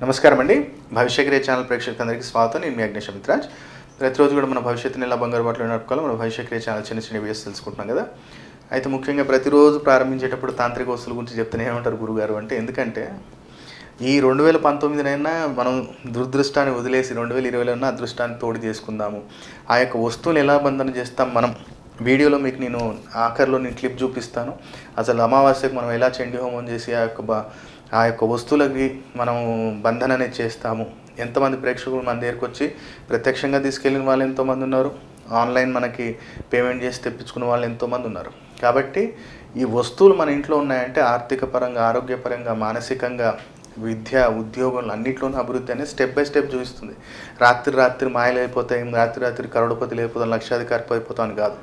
నమస్కారం అండి భవిష్యక్రియ ఛానల్ ప్రేక్షకులందరికీ స్వాగతం నేను మీ అగ్నేష్ అమిత్రాజ్ ప్రతిరోజు కూడా మన భవిష్యత్తుని ఎలా బంగారు బాటలో నడుపుకోవాలి మన భవిష్యక్రియ ఛానల్ చిన్న చిన్న వీడియోస్ తెలుసుకుంటున్నాం కదా అయితే ముఖ్యంగా ప్రతిరోజు ప్రారంభించేటప్పుడు తాంత్రిక వస్తువుల గురించి చెప్తూనే ఉంటారు గురుగారు అంటే ఎందుకంటే ఈ రెండు వేల పంతొమ్మిదినైనా మనం దురదృష్టాన్ని వదిలేసి రెండు వేల ఇరవైలోనా అదృష్టాన్ని తోడు చేసుకుందాము ఆ యొక్క వస్తువుని ఎలా బంధన చేస్తాం మనం వీడియోలో మీకు నేను ఆఖరిలో నేను క్లిప్ చూపిస్తాను అసలు అమావాస్యకు మనం ఎలా చండీ హోమం చేసి ఆ యొక్క బ- ఆ యొక్క వస్తువులకి మనం బంధన అనేది చేస్తాము ఎంతమంది ప్రేక్షకులు మన దగ్గరికి వచ్చి ప్రత్యక్షంగా తీసుకెళ్ళిన వాళ్ళు ఎంతోమంది ఉన్నారు ఆన్లైన్ మనకి పేమెంట్ చేసి తెప్పించుకున్న వాళ్ళు ఎంతోమంది ఉన్నారు కాబట్టి ఈ వస్తువులు మన ఇంట్లో ఉన్నాయంటే ఆర్థిక పరంగా ఆరోగ్యపరంగా మానసికంగా విద్య ఉద్యోగంలో అన్నింటిలోనూ అభివృద్ధి అనేది స్టెప్ బై స్టెప్ చూపిస్తుంది రాత్రి రాత్రి మాయలు అయిపోతాయి రాత్రి రాత్రి కరోడపతి అయిపోతాం లక్షాధికారి అయిపోతాం అని కాదు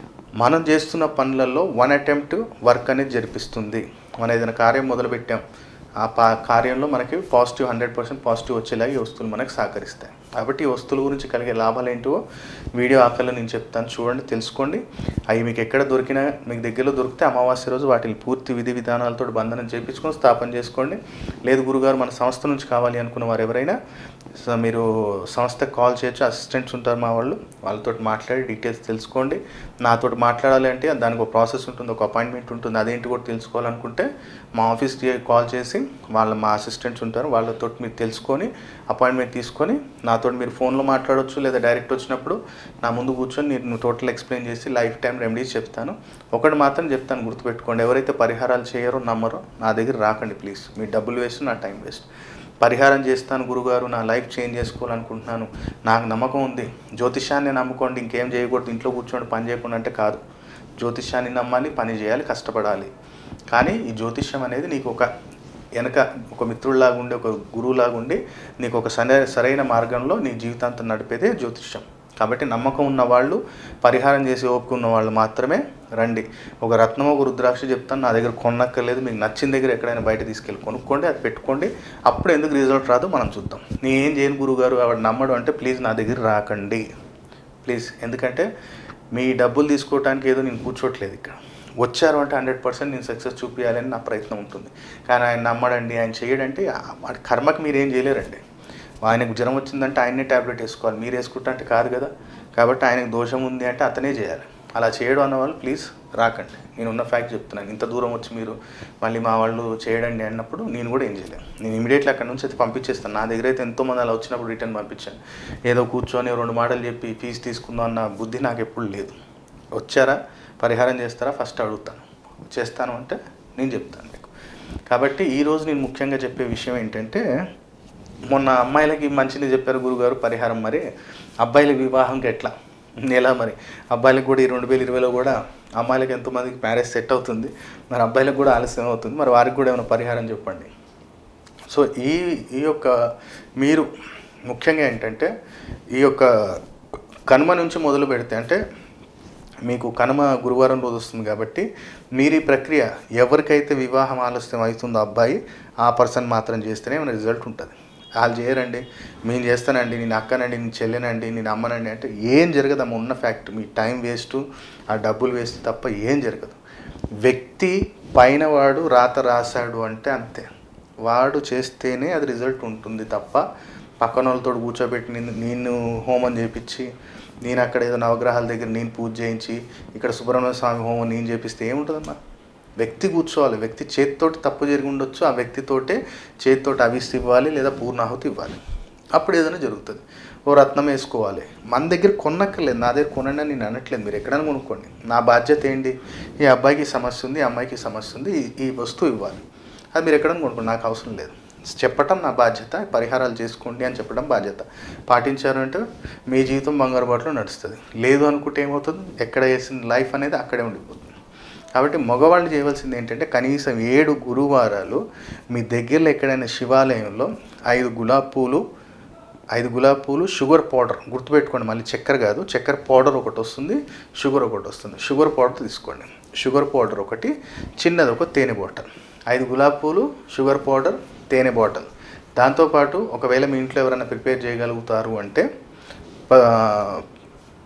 మనం చేస్తున్న పనులలో వన్ అటెంప్ట్ వర్క్ అనేది జరిపిస్తుంది మనం ఏదైనా కార్యం మొదలుపెట్టాం ఆ పా కార్యంలో మనకి పాజిటివ్ హండ్రెడ్ పర్సెంట్ పాజిటివ్ వచ్చేలాగా ఈ వస్తువులు మనకు సహకరిస్తాయి కాబట్టి ఈ వస్తువుల గురించి కలిగే లాభాలు ఏంటో వీడియో ఆకల్లో నేను చెప్తాను చూడండి తెలుసుకోండి అవి మీకు ఎక్కడ దొరికినా మీకు దగ్గరలో దొరికితే అమావాస్య రోజు వాటిని పూర్తి విధి విధానాలతో బంధనం చేయించుకొని స్థాపన చేసుకోండి లేదు గురుగారు మన సంస్థ నుంచి కావాలి అనుకున్న వారు ఎవరైనా సో మీరు సంస్థకు కాల్ చేయొచ్చు అసిస్టెంట్స్ ఉంటారు మా వాళ్ళు వాళ్ళతో మాట్లాడి డీటెయిల్స్ తెలుసుకోండి నాతో మాట్లాడాలి అంటే దానికి ఒక ప్రాసెస్ ఉంటుంది ఒక అపాయింట్మెంట్ ఉంటుంది అదేంటి కూడా తెలుసుకోవాలనుకుంటే మా ఆఫీస్కి కాల్ చేసి వాళ్ళ మా అసిస్టెంట్స్ ఉంటారు వాళ్ళతో మీరు తెలుసుకొని అపాయింట్మెంట్ తీసుకొని నాతో మీరు ఫోన్లో మాట్లాడొచ్చు లేదా డైరెక్ట్ వచ్చినప్పుడు నా ముందు కూర్చొని నేను టోటల్ ఎక్స్ప్లెయిన్ చేసి లైఫ్ టైం రెమెడీస్ చెప్తాను ఒకటి మాత్రం చెప్తాను గుర్తుపెట్టుకోండి ఎవరైతే పరిహారాలు చేయరో నమ్మరో నా దగ్గర రాకండి ప్లీజ్ మీ డబ్బులు వేస్ట్ నా టైం వేస్ట్ పరిహారం చేస్తాను గురుగారు నా లైఫ్ చేంజ్ చేసుకోవాలనుకుంటున్నాను నాకు నమ్మకం ఉంది జ్యోతిష్యాన్ని నమ్ముకోండి ఇంకేం చేయకూడదు ఇంట్లో కూర్చోండి పని చేయకుండా అంటే కాదు జ్యోతిష్యాన్ని నమ్మాలి పని చేయాలి కష్టపడాలి కానీ ఈ జ్యోతిష్యం అనేది నీకు ఒక వెనక ఒక మిత్రుడిలాగా ఉండి ఒక గురువులాగా ఉండి నీకు ఒక సరైన సరైన మార్గంలో నీ జీవితాంతం నడిపేదే జ్యోతిష్యం కాబట్టి నమ్మకం ఉన్న వాళ్ళు పరిహారం చేసి ఓపిక ఉన్న వాళ్ళు మాత్రమే రండి ఒక రత్నం ఒక రుద్రాక్ష చెప్తాను నా దగ్గర కొనక్కర్లేదు మీకు నచ్చిన దగ్గర ఎక్కడైనా బయట తీసుకెళ్ళి కొనుక్కోండి అది పెట్టుకోండి అప్పుడు ఎందుకు రిజల్ట్ రాదో మనం చూద్దాం నేను ఏం చేయను గురుగారు ఆవిడ నమ్మడం అంటే ప్లీజ్ నా దగ్గర రాకండి ప్లీజ్ ఎందుకంటే మీ డబ్బులు తీసుకోవడానికి ఏదో నేను కూర్చోట్లేదు ఇక్కడ వచ్చారు అంటే హండ్రెడ్ పర్సెంట్ నేను సక్సెస్ చూపించాలని నా ప్రయత్నం ఉంటుంది కానీ ఆయన నమ్మడండి ఆయన చేయడంటే ఆ- వాడి కర్మకి మీరు ఏం చేయలేరండి ఆయనకు జ్వరం వచ్చిందంటే ఆయనే ట్యాబ్లెట్ వేసుకోవాలి మీరు వేసుకుంటా అంటే కాదు కదా కాబట్టి ఆయనకు దోషం ఉంది అంటే అతనే చేయాలి అలా చేయడం అన్న వాళ్ళు ప్లీజ్ రాకండి నేను ఉన్న ఫ్యాక్ట్ చెప్తున్నాను ఇంత దూరం వచ్చి మీరు మళ్ళీ మా వాళ్ళు చేయడండి అన్నప్పుడు నేను కూడా ఏం చేయలేను నేను ఇమీడియట్లీ అక్కడ నుంచి అయితే పంపించేస్తాను నా దగ్గర అయితే ఎంతోమంది అలా వచ్చినప్పుడు రిటర్న్ పంపించాను ఏదో కూర్చొని రెండు మాటలు చెప్పి ఫీజు తీసుకుందాం అన్న బుద్ధి నాకు ఎప్పుడు లేదు వచ్చారా పరిహారం చేస్తారా ఫస్ట్ అడుగుతాను చేస్తాను అంటే నేను చెప్తాను మీకు కాబట్టి ఈరోజు నేను ముఖ్యంగా చెప్పే విషయం ఏంటంటే మొన్న అమ్మాయిలకి మంచిని చెప్పారు గురుగారు పరిహారం మరి అబ్బాయిల వివాహంకి ఎట్లా ఎలా మరి అబ్బాయిలకు కూడా ఈ రెండు వేల ఇరవైలో కూడా అమ్మాయిలకు ఎంతోమందికి మ్యారేజ్ సెట్ అవుతుంది మరి అబ్బాయిలకు కూడా ఆలస్యం అవుతుంది మరి వారికి కూడా ఏమైనా పరిహారం చెప్పండి సో ఈ ఈ యొక్క మీరు ముఖ్యంగా ఏంటంటే ఈ యొక్క కనుమ నుంచి మొదలు పెడితే అంటే మీకు కనుమ గురువారం రోజు వస్తుంది కాబట్టి మీరు ఈ ప్రక్రియ ఎవరికైతే వివాహం ఆలస్యం అవుతుందో అబ్బాయి ఆ పర్సన్ మాత్రం చేస్తేనే మన రిజల్ట్ ఉంటుంది వాళ్ళు చేయరండి మేము చేస్తానండి నేను అక్కనండి నేను చెల్లెనండి నేను అమ్మనండి అంటే ఏం జరగదు అమ్మ ఉన్న ఫ్యాక్ట్ మీ టైం వేస్ట్ ఆ డబ్బులు వేస్ట్ తప్ప ఏం జరగదు వ్యక్తి పైన వాడు రాత రాశాడు అంటే అంతే వాడు చేస్తేనే అది రిజల్ట్ ఉంటుంది తప్ప పక్కన వాళ్ళతో కూర్చోబెట్టి నేను నేను హోమం చేపించి నేను అక్కడ ఏదో నవగ్రహాల దగ్గర నేను పూజ చేయించి ఇక్కడ సుబ్రహ్మణ్య స్వామి హోమం నేను చేపిస్తే ఏముంటుందమ్మా వ్యక్తి కూర్చోవాలి వ్యక్తి చేతితోటి తప్పు జరిగి ఉండొచ్చు ఆ వ్యక్తితోటే చేతితోటి అవిస్తి ఇవ్వాలి లేదా పూర్ణాహుతి ఇవ్వాలి అప్పుడు ఏదైనా జరుగుతుంది ఓ రత్నం వేసుకోవాలి మన దగ్గర కొనక్కర్లేదు నా దగ్గర కొనండి అని నేను అనట్లేదు మీరు ఎక్కడైనా కొనుక్కోండి నా బాధ్యత ఏంటి ఈ అబ్బాయికి ఈ సమస్య ఉంది ఈ అమ్మాయికి ఈ సమస్య ఉంది ఈ- ఈ వస్తువు ఇవ్వాలి అది మీరు ఎక్కడైనా కొనుక్కోండి నాకు అవసరం లేదు చెప్పటం నా బాధ్యత పరిహారాలు చేసుకోండి అని చెప్పడం బాధ్యత పాటించారు అంటే మీ జీవితం బంగారు బాటలో నడుస్తుంది లేదు అనుకుంటే ఏమవుతుంది ఎక్కడ వేసిన లైఫ్ అనేది అక్కడే ఉండిపోతుంది కాబట్టి మగవాళ్ళు చేయవలసింది ఏంటంటే కనీసం ఏడు గురువారాలు మీ దగ్గరలో ఎక్కడైనా శివాలయంలో ఐదు గులాబ్ పూలు ఐదు గులాబ్ పూలు షుగర్ పౌడర్ గుర్తుపెట్టుకోండి మళ్ళీ చక్కెర కాదు చక్కెర పౌడర్ ఒకటి వస్తుంది షుగర్ ఒకటి వస్తుంది షుగర్ పౌడర్ తీసుకోండి షుగర్ పౌడర్ ఒకటి చిన్నది ఒక తేనె బాటిల్ ఐదు గులాబ్ పూలు షుగర్ పౌడర్ తేనె బాటిల్ దాంతోపాటు ఒకవేళ మీ ఇంట్లో ఎవరైనా ప్రిపేర్ చేయగలుగుతారు అంటే ప-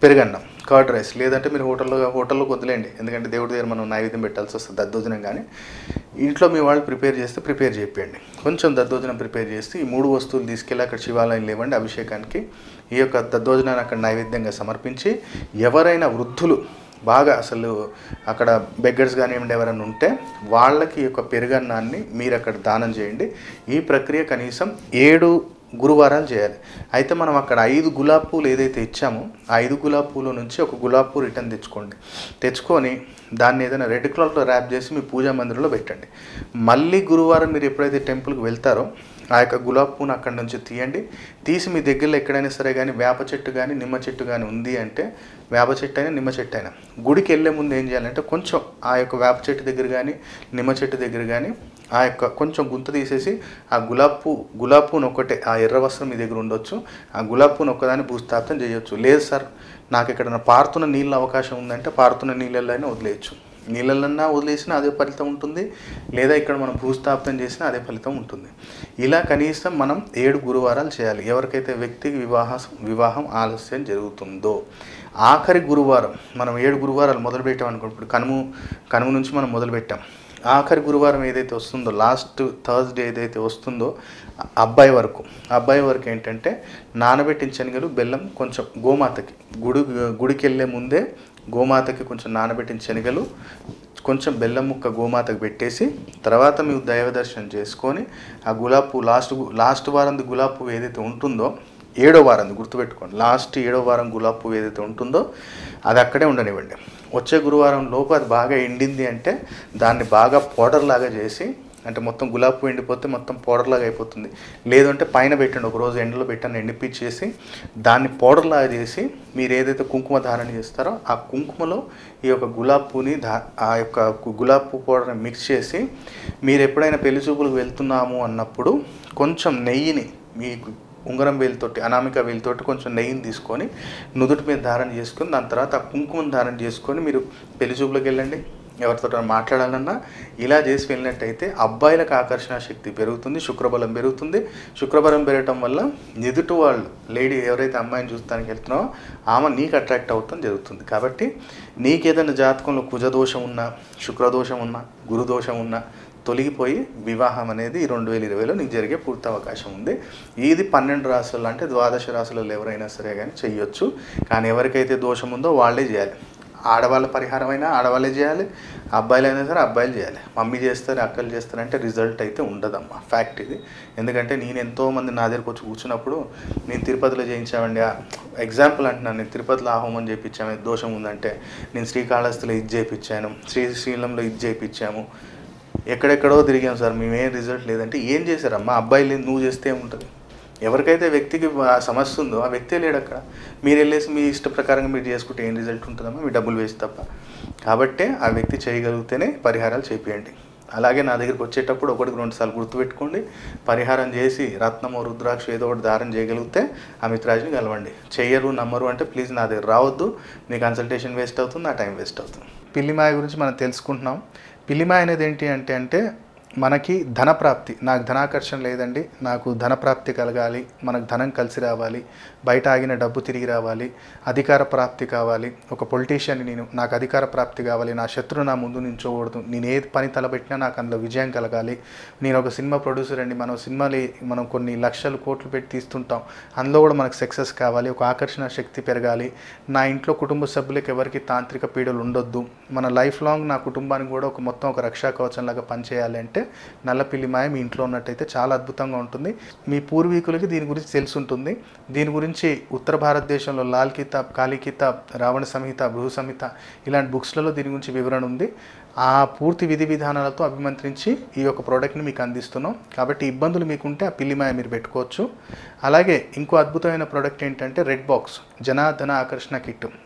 పెరుగన్నం కర్డ్ రైస్ లేదంటే మీరు హోటల్లో హోటల్లో వదిలేండి ఎందుకంటే దేవుడి దగ్గర మనం నైవేద్యం పెట్టాల్సి వస్తుంది దద్దోజనం కానీ ఇంట్లో మీ వాళ్ళు ప్రిపేర్ చేస్తే ప్రిపేర్ చేయండి కొంచెం దద్దోజనం ప్రిపేర్ చేసి ఈ మూడు వస్తువులు తీసుకెళ్ళి అక్కడ శివాలయం లేవండి అభిషేకానికి ఈ యొక్క దద్దోజనాన్ని అక్కడ నైవేద్యంగా సమర్పించి ఎవరైనా వృద్ధులు బాగా అసలు అక్కడ బెగ్గర్స్ కానివ్వండి ఎవరైనా ఉంటే వాళ్ళకి ఈ యొక్క పెరుగన్నాన్ని మీరు అక్కడ దానం చేయండి ఈ ప్రక్రియ కనీసం ఏడు గురువారాలు చేయాలి అయితే మనం అక్కడ ఐదు గులాబ్ పూలు ఏదైతే ఇచ్చామో ఆ ఐదు గులాబ్ పూల నుంచి ఒక గులాబ్ పూ రిటర్న్ తెచ్చుకోండి తెచ్చుకొని దాన్ని ఏదైనా రెడ్ క్లాత్లో ర్యాప్ చేసి మీ పూజా మందిరంలో పెట్టండి మళ్ళీ గురువారం మీరు ఎప్పుడైతే టెంపుల్కి వెళ్తారో ఆ యొక్క గులాబ్ పూను అక్కడి నుంచి తీయండి తీసి మీ దగ్గరలో ఎక్కడైనా సరే కానీ వేప చెట్టు కానీ నిమ్మ చెట్టు కానీ ఉంది అంటే వేప చెట్టు అయినా నిమ్మ చెట్టు అయినా గుడికి వెళ్ళే ముందు ఏం చేయాలంటే కొంచెం ఆ యొక్క వేప చెట్టు దగ్గర కానీ నిమ్మ చెట్టు దగ్గర కానీ ఆ యొక్క కొంచెం గుంత తీసేసి ఆ గులాబ్ పూ గులాబ్ పూను ఒకటే ఆ ఎర్ర వస్త్రం మీ దగ్గర ఉండొచ్చు ఆ గులాబ్ పూను ఒక్కదాన్ని భూస్థాపితం చేయొచ్చు లేదు సార్ నాకు ఎక్కడైనా పారుతున్న నీళ్ళ అవకాశం ఉందంటే పారుతున్న నీళ్ళల్లో అయినా వదిలేయచ్చు నీళ్ళన్నా వదిలేసినా అదే ఫలితం ఉంటుంది లేదా ఇక్కడ మనం భూస్థాపితం చేసినా అదే ఫలితం ఉంటుంది ఇలా కనీసం మనం ఏడు గురువారాలు చేయాలి ఎవరికైతే వ్యక్తికి వివాహ వివాహం ఆలస్యం జరుగుతుందో ఆఖరి గురువారం మనం ఏడు గురువారాలు మొదలు పెట్టాం అనుకో ఇప్పుడు కనుము కనుము నుంచి మనం మొదలు పెట్టాం ఆఖరి గురువారం ఏదైతే వస్తుందో లాస్ట్ థర్స్డే ఏదైతే వస్తుందో అబ్బాయి వరకు అబ్బాయి వరకు ఏంటంటే నానబెట్టిన శనగలు బెల్లం కొంచెం గోమాతకి గుడి గుడికి వెళ్ళే ముందే గోమాతకి కొంచెం నానబెట్టిన శనగలు కొంచెం బెల్లం ముక్క గోమాతకు పెట్టేసి తర్వాత మీరు దైవ దర్శనం చేసుకొని ఆ గులాబ్ పువ్వు లాస్ట్ లాస్ట్ వారంది గులాబ్ పువ్వు ఏదైతే ఉంటుందో ఏడో వారం గుర్తుపెట్టుకోండి లాస్ట్ ఏడో వారం గులాబ్ పువ్వు ఏదైతే ఉంటుందో అది అక్కడే ఉండనివ్వండి వచ్చే గురువారం లోపు అది బాగా ఎండింది అంటే దాన్ని బాగా పౌడర్ లాగా చేసి అంటే మొత్తం గులాబీ పువ్వు ఎండిపోతే మొత్తం పౌడర్ లాగా అయిపోతుంది లేదంటే పైన పెట్టండి ఒక రోజు ఎండలో పెట్టండి ఎండిపించేసి దాన్ని పౌడర్ లాగా చేసి మీరు ఏదైతే కుంకుమ ధారణ చేస్తారో ఆ కుంకుమలో ఈ యొక్క గులాబ్ పువ్వుని ధా ఆ యొక్క గులాబ్ పువ్వు పౌడర్ని మిక్స్ చేసి మీరు ఎప్పుడైనా పెళ్లి చూపులకు వెళ్తున్నాము అన్నప్పుడు కొంచెం నెయ్యిని మీకు ఉంగరం వేలుతోటి అనామిక వేలుతోటి కొంచెం నెయ్యిని తీసుకొని నుదుటి మీద ధారణ చేసుకొని దాని తర్వాత ఆ కుంకుమను ధారణ చేసుకొని మీరు పెళ్లి చూపులకు వెళ్ళండి ఎవరితో మాట్లాడాలన్నా ఇలా చేసి వెళ్ళినట్టయితే అబ్బాయిలకు ఆకర్షణ శక్తి పెరుగుతుంది శుక్రబలం పెరుగుతుంది శుక్రబలం పెరగటం వల్ల ఎదుటి వాళ్ళు లేడీ ఎవరైతే అమ్మాయిని చూస్తానికి వెళ్తున్నావో ఆమె నీకు అట్రాక్ట్ అవుతాం జరుగుతుంది కాబట్టి నీకేదైనా జాతకంలో కుజదోషం ఉన్నా శుక్రదోషం ఉన్నా గురుదోషం ఉన్నా తొలగిపోయి వివాహం అనేది ఈ రెండు వేల ఇరవైలో నీకు జరిగే పూర్తి అవకాశం ఉంది ఇది పన్నెండు రాసులు అంటే ద్వాదశ రాసులలో ఎవరైనా సరే కానీ చెయ్యొచ్చు కానీ ఎవరికైతే దోషం ఉందో వాళ్ళే చేయాలి ఆడవాళ్ళ పరిహారం అయినా ఆడవాళ్ళే చేయాలి అబ్బాయిలు అయినా సరే అబ్బాయిలు చేయాలి మమ్మీ చేస్తారు అక్కలు చేస్తారంటే రిజల్ట్ అయితే ఉండదమ్మా ఫ్యాక్ట్ ఇది ఎందుకంటే నేను ఎంతోమంది నా దగ్గరకు వచ్చి కూర్చున్నప్పుడు నేను తిరుపతిలో చేయించామండి ఎగ్జాంపుల్ అంటున్నాను నేను తిరుపతిలో ఆ హోమం చేయించాము దోషం ఉందంటే నేను శ్రీకాళహస్తిలో ఇది చేయించాను శ్రీశైలంలో ఇది చేయించాము ఎక్కడెక్కడో తిరిగాం సార్ మేమేం రిజల్ట్ లేదంటే ఏం చేశారమ్మా అబ్బాయిలు నువ్వు చేస్తే ఏముంటుంది ఎవరికైతే వ్యక్తికి ఆ సమస్య ఉందో ఆ వ్యక్తే లేడు అక్కడ మీరు వెళ్ళేసి మీ ఇష్ట ప్రకారంగా మీరు చేసుకుంటే ఏం రిజల్ట్ ఉంటుందమ్మా మీ డబ్బులు వేస్ట్ తప్ప కాబట్టే ఆ వ్యక్తి చేయగలిగితేనే పరిహారాలు చేపియండి అలాగే నా దగ్గరికి వచ్చేటప్పుడు ఒకటికి రెండు సార్లు గుర్తుపెట్టుకోండి పరిహారం చేసి రత్నము రుద్రాక్ష ఏదో ఒకటి దారం చేయగలిగితే ఆ మిత్రాజుని కలవండి చెయ్యరు నమ్మరు అంటే ప్లీజ్ నా దగ్గర రావద్దు మీ కన్సల్టేషన్ వేస్ట్ అవుతుంది నా టైం వేస్ట్ అవుతుంది పిల్లిమాయ గురించి మనం తెలుసుకుంటున్నాం పిల్లిమాయ అనేది ఏంటి అంటే అంటే మనకి ధనప్రాప్తి నాకు ధనాకర్షణ లేదండి నాకు ధనప్రాప్తి కలగాలి మనకు ధనం కలిసి రావాలి బయట ఆగిన డబ్బు తిరిగి రావాలి అధికార ప్రాప్తి కావాలి ఒక పొలిటీషియన్ నేను నాకు అధికార ప్రాప్తి కావాలి నా శత్రువు నా ముందు నించోకూడదు నేను ఏ పని తలపెట్టినా నాకు అందులో విజయం కలగాలి నేను ఒక సినిమా ప్రొడ్యూసర్ అండి మనం సినిమాలు మనం కొన్ని లక్షలు కోట్లు పెట్టి తీస్తుంటాం అందులో కూడా మనకు సక్సెస్ కావాలి ఒక ఆకర్షణ శక్తి పెరగాలి నా ఇంట్లో కుటుంబ సభ్యులకు ఎవరికి తాంత్రిక పీడలు ఉండొద్దు మన లైఫ్ లాంగ్ నా కుటుంబానికి కూడా ఒక మొత్తం ఒక రక్షా కవచంలాగా పనిచేయాలి అంటే నల్లపిల్లి మాయ మీ ఇంట్లో ఉన్నట్టయితే చాలా అద్భుతంగా ఉంటుంది మీ పూర్వీకులకి దీని గురించి తెలిసి ఉంటుంది దీని గురించి ఉత్తర భారతదేశంలో లాల్ కితాబ్ కాళీ కితాబ్ రావణ సంహిత బృహ సంహిత ఇలాంటి బుక్స్లలో దీని గురించి వివరణ ఉంది ఆ పూర్తి విధి విధానాలతో అభిమంత్రించి ఈ యొక్క ప్రోడక్ట్ని మీకు అందిస్తున్నాం కాబట్టి ఇబ్బందులు మీకుంటే ఆ పిల్లిమాయ మీరు పెట్టుకోవచ్చు అలాగే ఇంకో అద్భుతమైన ప్రోడక్ట్ ఏంటంటే రెడ్ బాక్స్ జనాధన ఆకర్షణ కిట్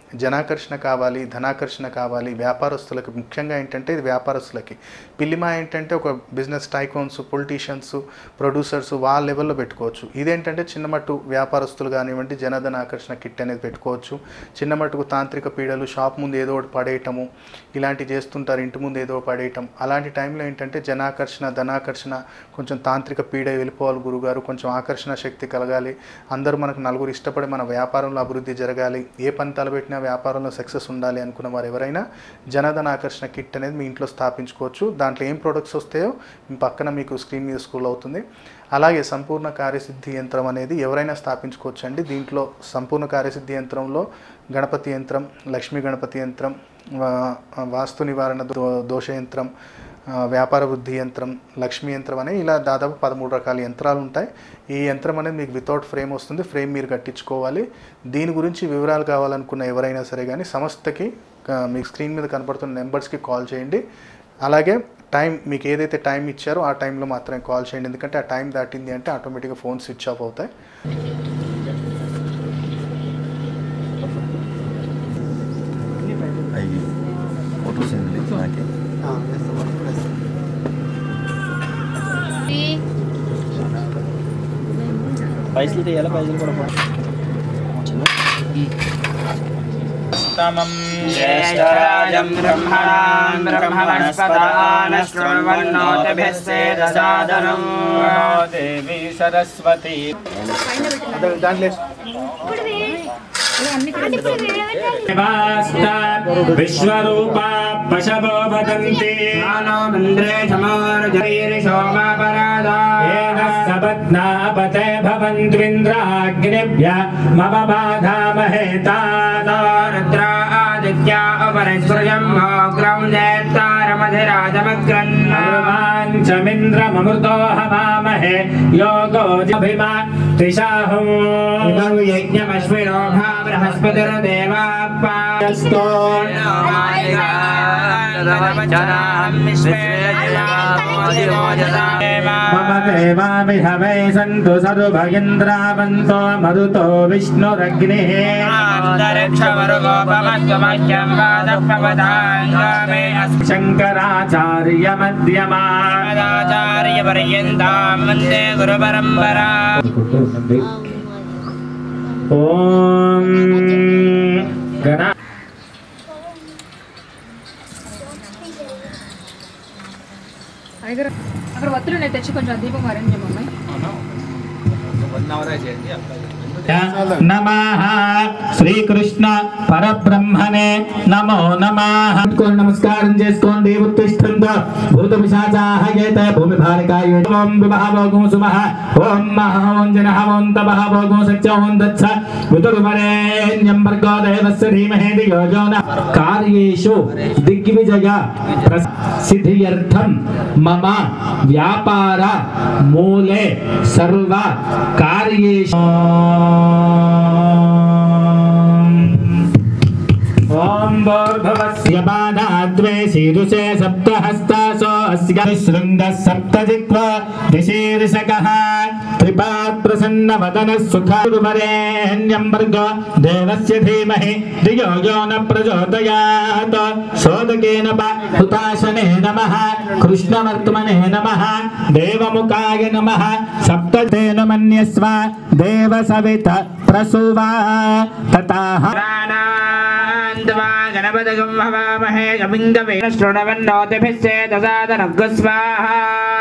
జనాకర్షణ కావాలి ధనాకర్షణ కావాలి వ్యాపారస్తులకు ముఖ్యంగా ఏంటంటే ఇది వ్యాపారస్తులకి పిల్లిమా ఏంటంటే ఒక బిజినెస్ టైకోన్స్ పొలిటీషియన్స్ ప్రొడ్యూసర్స్ వాళ్ళ లెవెల్లో పెట్టుకోవచ్చు ఇదేంటంటే చిన్నమట్టు వ్యాపారస్తులు కానివ్వండి జనధన ఆకర్షణ కిట్ అనేది పెట్టుకోవచ్చు చిన్న మట్టుకు తాంత్రిక పీడలు షాప్ ముందు ఏదో ఒకటి పడేయటము ఇలాంటివి చేస్తుంటారు ఇంటి ముందు ఏదో ఒకటి పడేయటం అలాంటి టైంలో ఏంటంటే జనాకర్షణ ధనాకర్షణ కొంచెం తాంత్రిక పీడ వెళ్ళిపోవాలి గురుగారు కొంచెం ఆకర్షణ శక్తి కలగాలి అందరూ మనకు నలుగురు ఇష్టపడి మన వ్యాపారంలో అభివృద్ధి జరగాలి ఏ పని తలపెట్టినా వ్యాపారంలో సక్సెస్ ఉండాలి అనుకున్న వారు ఎవరైనా జనధన ఆకర్షణ కిట్ అనేది మీ ఇంట్లో స్థాపించుకోవచ్చు దాంట్లో ఏం ప్రొడక్ట్స్ వస్తాయో మీ పక్కన మీకు స్క్రీన్ మీద స్కూల్ అవుతుంది అలాగే సంపూర్ణ కార్యసిద్ధి యంత్రం అనేది ఎవరైనా స్థాపించుకోవచ్చు అండి దీంట్లో సంపూర్ణ కార్యసిద్ధి యంత్రంలో గణపతి యంత్రం లక్ష్మీ గణపతి యంత్రం వా- వాస్తు నివారణ దో- దోష యంత్రం ఆ, వ్యాపార వృద్ధి యంత్రం లక్ష్మీ యంత్రం అనే ఇలా దాదాపు పదమూడు రకాల యంత్రాలు ఉంటాయి ఈ యంత్రం అనేది మీకు వితౌట్ ఫ్రేమ్ వస్తుంది ఫ్రేమ్ మీరు కట్టించుకోవాలి దీని గురించి వివరాలు కావాలనుకున్న ఎవరైనా సరే కానీ సంస్థకి ఆ, మీకు స్క్రీన్ మీద కనపడుతున్న నెంబర్స్కి కాల్ చేయండి అలాగే టైం మీకు ఏదైతే టైం ఇచ్చారో ఆ టైంలో మాత్రమే కాల్ చేయండి ఎందుకంటే ఆ టైం దాటింది అంటే ఆటోమేటిక్గా ఫోన్ స్విచ్ ఆఫ్ అవుతాయి అవి ఫోటోస్ ఏంటి నాకే పైసలు తీయాలి పైసలు కూడా तमं ज्येष्ठराजं ब्रह्मणां ब्रह्मणस्पदानश्रवन्नोतिभिस्सेदसादनं देवी सरस्वती దాంట్లో विश्वरूपा पशवो वदन्ति मन्द्रे समोर्जैर्षोमापराधा येन सबध्नापते भवन्त्विन्द्राग्निभ्य मम बाधामहेतानो रुद्रा आदित्या उपरिस्पृजम् अग्रं जयत्तारमधिराजमग्रन् सर्वाञ्चमिन्द्रममृतो हवामहे योगो जभिमा त्रिशाहुम् इदं यज्ञमश्विनो भा बृहस्पतिर्देवाप्पास्तो मम देवामिह वै सन्तु सदुभगिन्द्रावन्तो मरुतो विष्णुरग्निः शङ्कराचार्यमध्यमा ఆచార్యపర్యంతాం వందే గురుపరంపరా ॐ गणा అయ్యగారు అక్కడ ఒత్తులు ఉన్నాయి తెచ్చి కొంచెం దీపం అరేంజ్ అమ్మాయి నమః శ్రీకృష్ణ పరబ్రహ్మణే నమో నమః నమస్కారం చేసుకోండి ఉత్తిష్టంతో భూత పిశాచాః ఏత భూమి భారకాయ ఓం విభావోగం సుమః ఓం మహోం జనః ఓం తపః భోగం సత్య ఓం దచ్చ వితుర్వరేణ్యం భర్గో దేవస్య ధీమహి ధియో యో నః కార్యేషు దిగ్విజయ ప్రస- సిద్ధ్యర్థం మమ వ్యాపార మూలే సర్వ కార్యేషు ఓం భూర్భువస్య బాధాద్వే శీరుషే సప్తహస్తాసో అస్య శృంగ సప్తజిత్వ దిశీర్షకః త్రిపాత్ ప్రసన్న వదన సుఖారువరేణ్యం భర్గో దేవస్య ధీమహి ధియో యో న ప్రచోదయాత్ శోదకేన హుతాశనే నమః కృష్ణవర్త్మనే నమః దేవముఖాయ నమః సప్తతేన మన్యస్వ దేవ సవిత ప్రసువా తతాహ ప్రాణాంతమా గణపతిగం హవామహే గమింగమే శృణవన్నోతిభిస్సేదసాదనగ్స్వాహా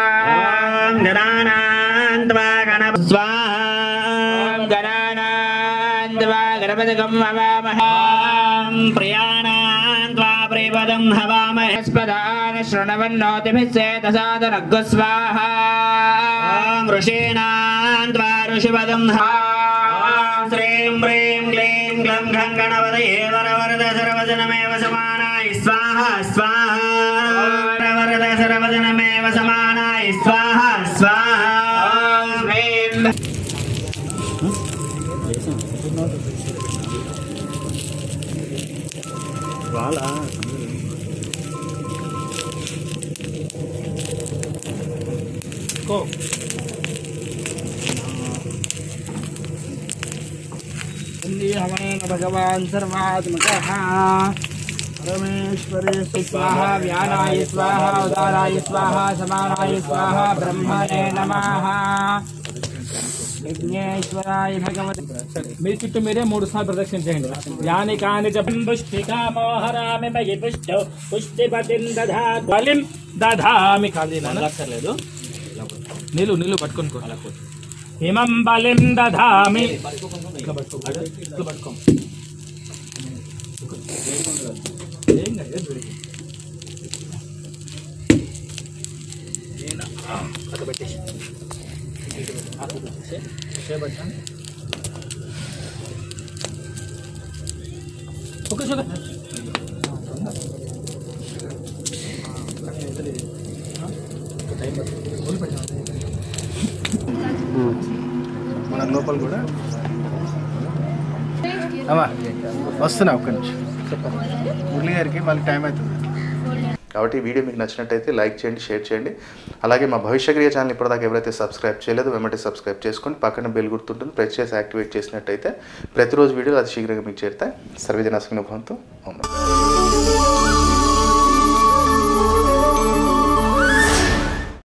గణానాన్వా గణప ఓం గణానాంతమా గణపతిగం హవామహే ప్రియాణాన్వా ప్రియపదం హవామహే స్పదాన శృణవన్నోతిభిస్సేదసాదనగ్స్వాహా ఋషీణాన్వా ఋషిపదం శ్రీం హ్రీం క్లీం గ్లం ఘం గణపతయే వరవరద సర్వజనమేవ సమానాయ స్వాహ స్వాహ వరవరద సర్వజనమేవ సమానాయ స్వాహ స్వాహ हवनेन भगवान् सर्वात्मकः परमेश्वरे स्वाहा व्यानाय स्वाहा उदाराय स्वाहा समानाय स्वाहा ब्रह्मणे नमः విఘ్నేశ్వరాయ భగవతి మీ చుట్టూ మీరే మూడు సార్లు ప్రదక్షిణ చేయండి యాని కాని పుష్టికా మోహరామి మయి పుష్ట పుష్టిపతిం దధా బలిం దధామి ఖాళీ లేదు నీళ్ళు నీళ్ళు పట్టుకొని హిమం బలిం దధామి ఇట్లా పట్టుకో ఇట్లా పట్టుకో ఏం కాదు, ఏం కాదు. అక్కడ పెట్టేసి ఓకే షుగర్ మన లోపల కూడా అమ్మా వస్తున్నా ఒక్క నిమిషం మురళి గారికి మళ్ళీ టైం అవుతుంది కాబట్టి ఈ వీడియో మీకు నచ్చినట్టయితే లైక్ చేయండి షేర్ చేయండి అలాగే మా భవిష్యక్రియ ఛానల్ ఇప్పటిదాకా ఎవరైతే సబ్స్క్రైబ్ చేయలేదో వెంటనే సబ్స్క్రైబ్ చేసుకొని పక్కన బెల్ గుర్తుంటుంది ప్రెస్ చేసి యాక్టివేట్ చేసినట్టయితే ప్రతిరోజు వీడియోలు అతి శీఘ్రంగా మీకు చేరుతాయి సర్వజన భవంతో ఉన్నాం